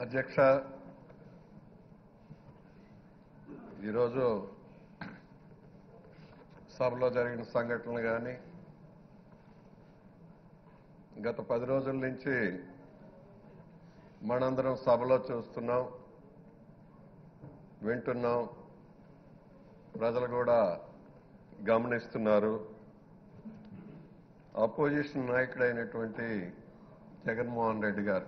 అధ్యక్ష ఈరోజు సభలో జరిగిన సంఘటనలు కానీ గత పది రోజుల నుంచి మనందరం సభలో చూస్తున్నాం వింటున్నాం ప్రజలు కూడా గమనిస్తున్నారు అపోజిషన్ నాయకుడైనటువంటి జగన్మోహన్ రెడ్డి గారు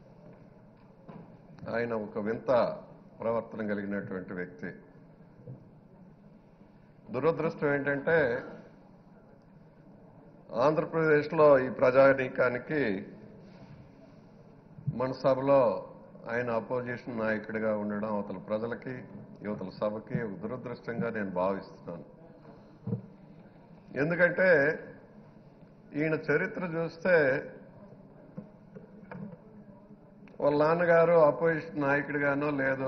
ఆయన ఒక వింత ప్రవర్తన కలిగినటువంటి వ్యక్తి దురదృష్టం ఏంటంటే ఆంధ్రప్రదేశ్లో ఈ ప్రజానీకానికి మన సభలో ఆయన అపోజిషన్ నాయకుడిగా ఉండడం అవతల ప్రజలకి యువతల సభకి ఒక దురదృష్టంగా నేను భావిస్తున్నాను ఎందుకంటే ఈయన చరిత్ర చూస్తే వాళ్ళ నాన్నగారు అపోజిషన్ నాయకుడిగానో లేదు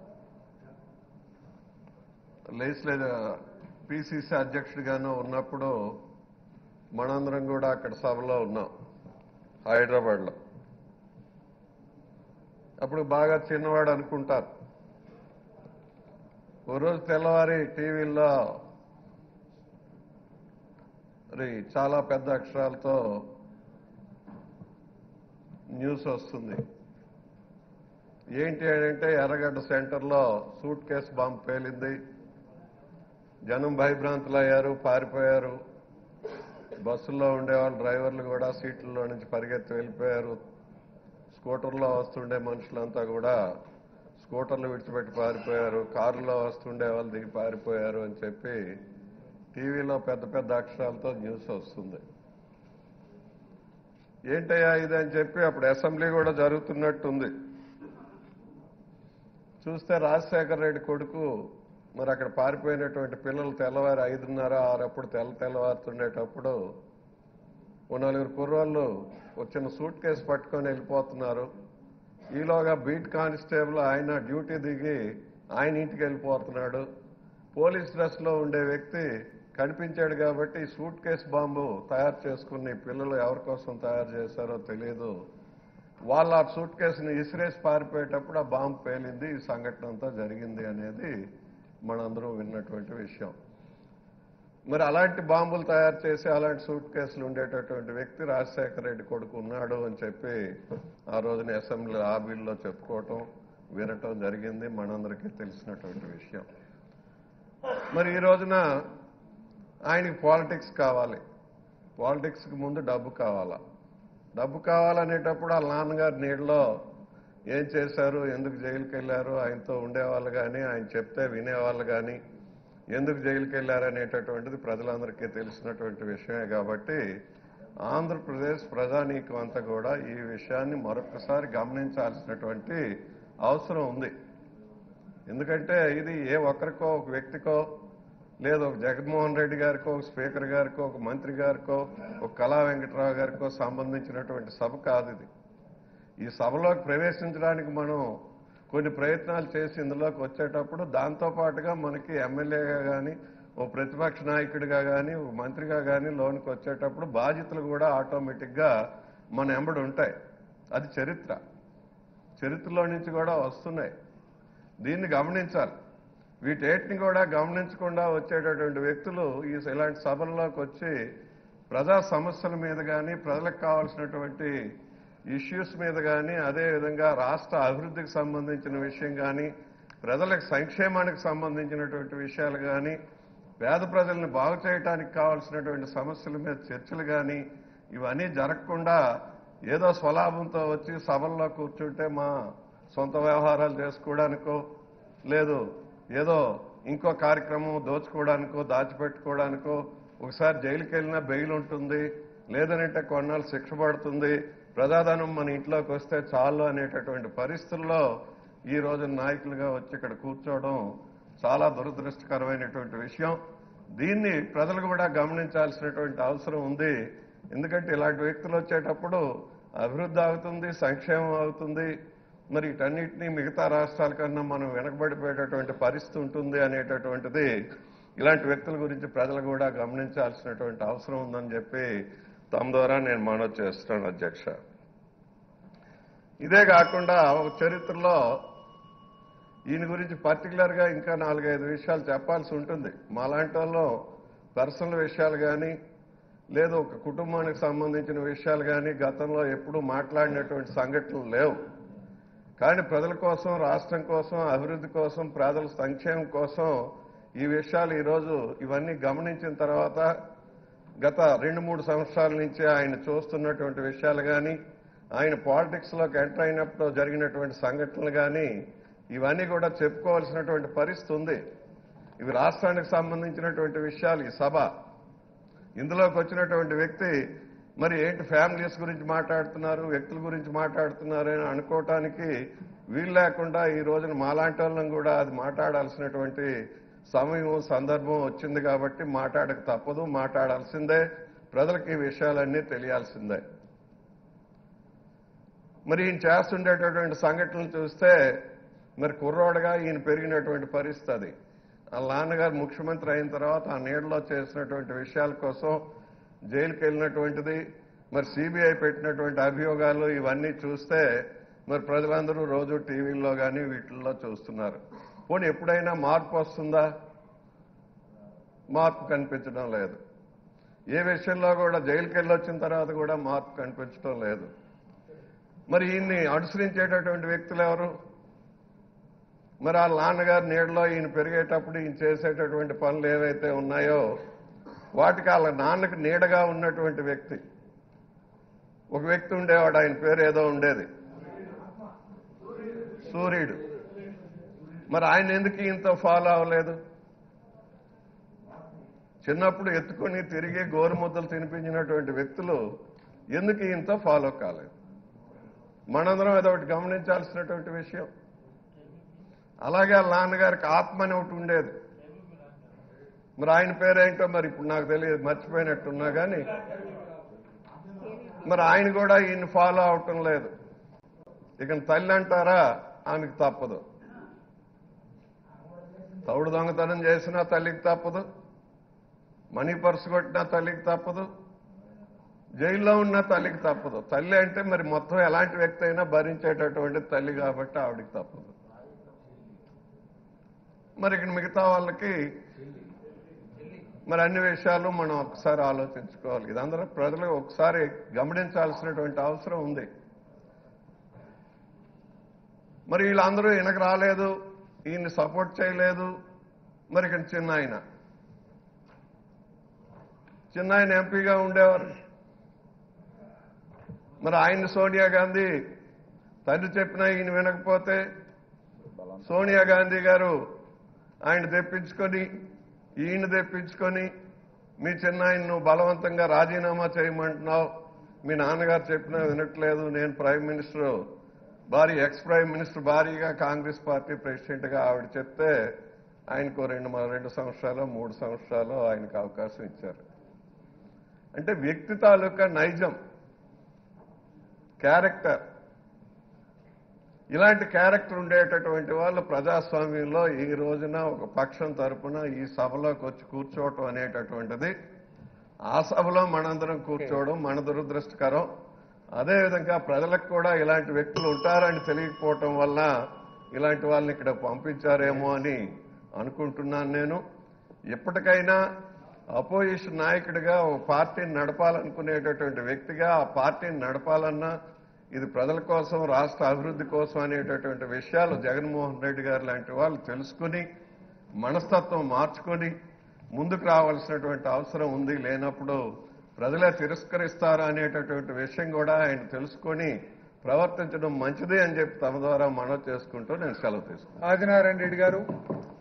లెజిస్లేటివ్ పిసిసి అధ్యక్షుడిగానో ఉన్నప్పుడు మనందరం కూడా అక్కడ సభలో ఉన్నాం హైదరాబాద్లో అప్పుడు బాగా చిన్నవాడు అనుకుంటారు ఓ రోజు తెల్లవారి టీవీల్లో మరి చాలా పెద్ద అక్షరాలతో న్యూస్ వస్తుంది ఏంటి అంటే ఎర్రగడ్డ సెంటర్లో సూట్ కేసు బాంబు పేలింది జనం భయభ్రాంతులు అయ్యారు పారిపోయారు బస్సుల్లో ఉండేవాళ్ళు డ్రైవర్లు కూడా సీట్లలో నుంచి పరిగెత్తి వెళ్ళిపోయారు స్కూటర్లో వస్తుండే మనుషులంతా కూడా స్కూటర్లు విడిచిపెట్టి పారిపోయారు కారులో వస్తుండే వాళ్ళు దిగి పారిపోయారు అని చెప్పి టీవీలో పెద్ద పెద్ద అక్షరాలతో న్యూస్ వస్తుంది ఏంటయ్యా ఇది అని చెప్పి అప్పుడు అసెంబ్లీ కూడా జరుగుతున్నట్టుంది చూస్తే రాజశేఖర రెడ్డి కొడుకు మరి అక్కడ పారిపోయినటువంటి పిల్లలు తెల్లవారు ఐదున్నర ఆరప్పుడు తెల్ల తెల్లవారుతుండేటప్పుడు ఓ నలుగురు కుర్రోళ్ళు ఒక చిన్న సూట్ కేసు పట్టుకొని వెళ్ళిపోతున్నారు ఈలోగా బీట్ కానిస్టేబుల్ ఆయన డ్యూటీ దిగి ఆయన ఇంటికి వెళ్ళిపోతున్నాడు పోలీస్ డ్రెస్ లో ఉండే వ్యక్తి కనిపించాడు కాబట్టి ఈ సూట్ కేసు బాంబు తయారు చేసుకుని పిల్లలు ఎవరి కోసం తయారు చేశారో తెలియదు వాళ్ళ ఆ సూట్ కేసుని ఇసిరేసి పారిపోయేటప్పుడు ఆ బాంబు పేలింది ఈ సంఘటన అంతా జరిగింది అనేది మనందరం విన్నటువంటి విషయం మరి అలాంటి బాంబులు తయారు చేసి అలాంటి సూట్ కేసులు ఉండేటటువంటి వ్యక్తి రాజశేఖర రెడ్డి కొడుకు ఉన్నాడు అని చెప్పి ఆ రోజున అసెంబ్లీ లాబీల్లో చెప్పుకోవటం వినటం జరిగింది మనందరికీ తెలిసినటువంటి విషయం మరి ఈ రోజున ఆయనకి పాలిటిక్స్ కావాలి పాలిటిక్స్కి ముందు డబ్బు కావాలా డబ్బు కావాలనేటప్పుడు వాళ్ళ నాన్నగారి నీళ్ళలో ఏం చేశారు ఎందుకు జైలుకి వెళ్ళారు ఆయనతో ఉండేవాళ్ళు కానీ ఆయన చెప్తే వినేవాళ్ళు కానీ ఎందుకు జైలుకి వెళ్ళారు అనేటటువంటిది ప్రజలందరికీ తెలిసినటువంటి విషయమే కాబట్టి ఆంధ్రప్రదేశ్ ప్రజానీకం అంతా కూడా ఈ విషయాన్ని మరొకసారి గమనించాల్సినటువంటి అవసరం ఉంది ఎందుకంటే ఇది ఏ ఒక్కరికో ఒక వ్యక్తికో లేదు ఒక జగన్మోహన్ రెడ్డి గారికో ఒక స్పీకర్ గారికో ఒక మంత్రి గారికో ఒక కళా వెంకటరావు గారికో సంబంధించినటువంటి సభ కాదు ఇది ఈ సభలోకి ప్రవేశించడానికి మనం కొన్ని ప్రయత్నాలు చేసి ఇందులోకి వచ్చేటప్పుడు దాంతో పాటుగా మనకి ఎమ్మెల్యేగా కానీ ఓ ప్రతిపక్ష నాయకుడిగా కానీ ఒక మంత్రిగా కానీ లోనికి వచ్చేటప్పుడు బాధ్యతలు కూడా ఆటోమేటిక్గా మన ఎంబడి ఉంటాయి అది చరిత్ర చరిత్రలో నుంచి కూడా వస్తున్నాయి దీన్ని గమనించాలి వీటేటిని కూడా గమనించకుండా వచ్చేటటువంటి వ్యక్తులు ఈ ఇలాంటి సభల్లోకి వచ్చి ప్రజా సమస్యల మీద కానీ ప్రజలకు కావాల్సినటువంటి ఇష్యూస్ మీద కానీ అదేవిధంగా రాష్ట్ర అభివృద్ధికి సంబంధించిన విషయం కానీ ప్రజలకు సంక్షేమానికి సంబంధించినటువంటి విషయాలు కానీ పేద ప్రజల్ని బాగు చేయడానికి కావాల్సినటువంటి సమస్యల మీద చర్చలు కానీ ఇవన్నీ జరగకుండా ఏదో స్వలాభంతో వచ్చి సభల్లో కూర్చుంటే మా సొంత వ్యవహారాలు చేసుకోవడానికో లేదు ఏదో ఇంకో కార్యక్రమం దోచుకోవడానికో దాచిపెట్టుకోవడానికో ఒకసారి జైలుకి వెళ్ళినా బెయిల్ ఉంటుంది లేదనంటే కొన్నాళ్ళు శిక్ష పడుతుంది ప్రజాధనం మన ఇంట్లోకి వస్తే చాలు అనేటటువంటి పరిస్థితుల్లో ఈ రోజు నాయకులుగా వచ్చి ఇక్కడ కూర్చోవడం చాలా దురదృష్టకరమైనటువంటి విషయం దీన్ని ప్రజలు కూడా గమనించాల్సినటువంటి అవసరం ఉంది ఎందుకంటే ఇలాంటి వ్యక్తులు వచ్చేటప్పుడు అభివృద్ధి అవుతుంది సంక్షేమం అవుతుంది మరి వీటన్నిటినీ మిగతా రాష్ట్రాల కన్నా మనం వెనకబడిపోయేటటువంటి పరిస్థితి ఉంటుంది అనేటటువంటిది ఇలాంటి వ్యక్తుల గురించి ప్రజలు కూడా గమనించాల్సినటువంటి అవసరం ఉందని చెప్పి తమ ద్వారా నేను మనవి చేస్తున్నాను అధ్యక్ష ఇదే కాకుండా ఒక చరిత్రలో ఈయన గురించి పర్టికులర్ గా ఇంకా నాలుగైదు విషయాలు చెప్పాల్సి ఉంటుంది మాలాంటి వాళ్ళు పర్సనల్ విషయాలు కానీ లేదు ఒక కుటుంబానికి సంబంధించిన విషయాలు కానీ గతంలో ఎప్పుడూ మాట్లాడినటువంటి సంఘటనలు లేవు కానీ ప్రజల కోసం రాష్ట్రం కోసం అభివృద్ధి కోసం ప్రజల సంక్షేమం కోసం ఈ విషయాలు ఈరోజు ఇవన్నీ గమనించిన తర్వాత గత రెండు మూడు సంవత్సరాల నుంచి ఆయన చూస్తున్నటువంటి విషయాలు కానీ ఆయన పాలిటిక్స్ లోకి ఎంటర్ అయినప్పుడు జరిగినటువంటి సంఘటనలు కానీ ఇవన్నీ కూడా చెప్పుకోవాల్సినటువంటి పరిస్థితి ఉంది ఇవి రాష్ట్రానికి సంబంధించినటువంటి విషయాలు ఈ సభ ఇందులోకి వచ్చినటువంటి వ్యక్తి మరి ఏంటి ఫ్యామిలీస్ గురించి మాట్లాడుతున్నారు వ్యక్తుల గురించి మాట్లాడుతున్నారు అని అనుకోవటానికి వీలు లేకుండా ఈ రోజున మాలాంటి వాళ్ళం కూడా అది మాట్లాడాల్సినటువంటి సమయం సందర్భం వచ్చింది కాబట్టి మాట్లాడక తప్పదు మాట్లాడాల్సిందే ప్రజలకు ఈ విషయాలన్నీ తెలియాల్సిందే మరి ఈయన చేస్తుండేటటువంటి సంఘటనలు చూస్తే మరి కుర్రోడగా ఈయన పెరిగినటువంటి పరిస్థితి అది వాళ్ళ నాన్నగారు ముఖ్యమంత్రి అయిన తర్వాత ఆ నీడలో చేసినటువంటి విషయాల కోసం జైలుకి వెళ్ళినటువంటిది మరి సిబిఐ పెట్టినటువంటి అభియోగాలు ఇవన్నీ చూస్తే మరి ప్రజలందరూ రోజు టీవీల్లో కానీ వీటిల్లో చూస్తున్నారు పోనీ ఎప్పుడైనా మార్పు వస్తుందా మార్పు కనిపించడం లేదు ఏ విషయంలో కూడా జైలుకి వెళ్ళి వచ్చిన తర్వాత కూడా మార్పు కనిపించడం లేదు మరి ఈయన్ని అనుసరించేటటువంటి వ్యక్తులు ఎవరు మరి వాళ్ళ నాన్నగారు నీడలో ఈయన పెరిగేటప్పుడు ఈయన చేసేటటువంటి పనులు ఏవైతే ఉన్నాయో వాటికి వాళ్ళ నాన్నకి నీడగా ఉన్నటువంటి వ్యక్తి ఒక వ్యక్తి ఉండేవాడు ఆయన పేరు ఏదో ఉండేది సూర్యుడు మరి ఆయన ఎందుకు ఇంత ఫాలో అవ్వలేదు చిన్నప్పుడు ఎత్తుకొని తిరిగి గోరుముద్దలు తినిపించినటువంటి వ్యక్తులు ఎందుకు ఇంత ఫాలో కాలేదు మనందరం అదొకటి గమనించాల్సినటువంటి విషయం అలాగే వాళ్ళ నాన్నగారికి ఆత్మ అని ఒకటి ఉండేది మరి ఆయన పేరేంటో మరి ఇప్పుడు నాకు తెలియదు మర్చిపోయినట్టున్నా కానీ మరి ఆయన కూడా ఈయన ఫాలో అవటం లేదు ఇక తల్లి అంటారా ఆమెకు తప్పదు తౌడు దొంగతనం చేసినా తల్లికి తప్పదు మనీ పర్సు కొట్టినా తల్లికి తప్పదు జైల్లో ఉన్న తల్లికి తప్పదు తల్లి అంటే మరి మొత్తం ఎలాంటి వ్యక్తి అయినా భరించేటటువంటి తల్లి కాబట్టి ఆవిడికి తప్పదు మరి ఇక్కడ మిగతా వాళ్ళకి మరి అన్ని విషయాలు మనం ఒకసారి ఆలోచించుకోవాలి ఇదందరూ ప్రజలు ఒకసారి గమనించాల్సినటువంటి అవసరం ఉంది మరి వీళ్ళందరూ వెనక రాలేదు ఈయన్ని సపోర్ట్ చేయలేదు మరి ఇక్కడ చిన్న ఆయన చిన్న ఆయన ఎంపీగా ఉండేవారు మరి ఆయన సోనియా గాంధీ తండ్రి చెప్పినా ఈయన వినకపోతే సోనియా గాంధీ గారు ఆయన తెప్పించుకొని ఈయన తెప్పించుకొని మీ చిన్న ఆయన నువ్వు బలవంతంగా రాజీనామా చేయమంటున్నావు మీ నాన్నగారు చెప్పినా వినట్లేదు నేను ప్రైమ్ మినిస్టర్ భారీ ఎక్స్ ప్రైమ్ మినిస్టర్ భారీగా కాంగ్రెస్ పార్టీ ప్రెసిడెంట్ గా ఆవిడ చెప్తే ఆయనకు రెండు మ- రెండు సంవత్సరాలు మూడు సంవత్సరాలు ఆయనకు అవకాశం ఇచ్చారు అంటే వ్యక్తి తాలూకా నైజం క్యారెక్టర్ ఇలాంటి క్యారెక్టర్ ఉండేటటువంటి వాళ్ళు ప్రజాస్వామ్యంలో ఈ రోజున ఒక పక్షం తరపున ఈ సభలోకి వచ్చి కూర్చోవటం అనేటటువంటిది ఆ సభలో మనందరం కూర్చోవడం మన దురదృష్టకరం అదేవిధంగా ప్రజలకు కూడా ఇలాంటి వ్యక్తులు ఉంటారని తెలియకపోవటం వల్ల ఇలాంటి వాళ్ళని ఇక్కడ పంపించారేమో అని అనుకుంటున్నాను నేను ఎప్పటికైనా అపోజిషన్ నాయకుడిగా ఒక పార్టీని నడపాలనుకునేటటువంటి వ్యక్తిగా ఆ పార్టీని నడపాలన్నా ఇది ప్రజల కోసం రాష్ట్ర అభివృద్ధి కోసం అనేటటువంటి విషయాలు జగన్మోహన్ రెడ్డి గారు లాంటి వాళ్ళు తెలుసుకుని మనస్తత్వం మార్చుకొని ముందుకు రావాల్సినటువంటి అవసరం ఉంది లేనప్పుడు ప్రజలే తిరస్కరిస్తారా అనేటటువంటి విషయం కూడా ఆయన తెలుసుకొని ప్రవర్తించడం మంచిదే అని చెప్పి తమ ద్వారా మనవి చేసుకుంటూ నేను సెలవు తీసుకుంటాను ఆదినారాయణ రెడ్డి గారు